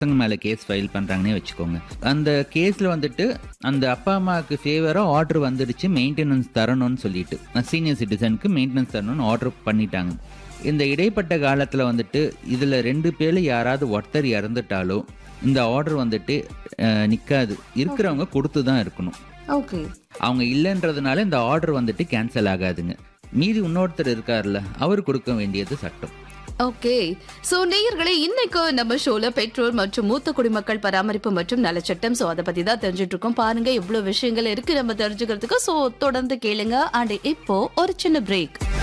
பசங்க மேல case file பண்றாங்கன்னே வச்சுக்கோங்க அந்த கேஸ்ல வந்துட்டு அந்த அப்பா அம்மாவுக்கு ஃபேவரா ஆர்டர் வந்துடுச்சு மெயின்டெனன்ஸ் தரணும்னு சொல்லிட்டு சீனியர் சிட்டிசனுக்கு மெயின்டெனன்ஸ் தரணும்னு ஆர்டர் பண்ணிட்டாங்க இந்த இடைப்பட்ட காலத்துல வந்துட்டு இதுல ரெண்டு பேர்ல யாராவது ஒருத்தர் இறந்துட்டாலோ இந்த ஆர்டர் வந்துட்டு அஹ், நிக்காது இருக்கிறவங்க கொடுத்து தான் இருக்கணும் ஓகே அவங்க இல்லைன்றதுனால இந்த ஆர்டர் வந்துட்டு கேன்சல் ஆகாதுங்க மீதி இன்னொருத்தர் இருக்கார்ல அவர் கொடுக்க வேண்டியது சட்டம் ஓகே சோ நேயர்களே இன்னைக்கு நம்ம ஷோல பெற்றோர் மற்றும் மூத்த குடிமக்கள் பராமரிப்பு மற்றும் நலச்சட்டம் சோ அதை பத்தி தான் தெரிஞ்சுட்டு இருக்கோம் பாருங்க இவ்வளவு விஷயங்கள் இருக்கு நம்ம தெரிஞ்சுக்கிறதுக்கு சோ தொடர்ந்து கேளுங்க அண்ட் இப்போ ஒரு சின்ன பிரேக்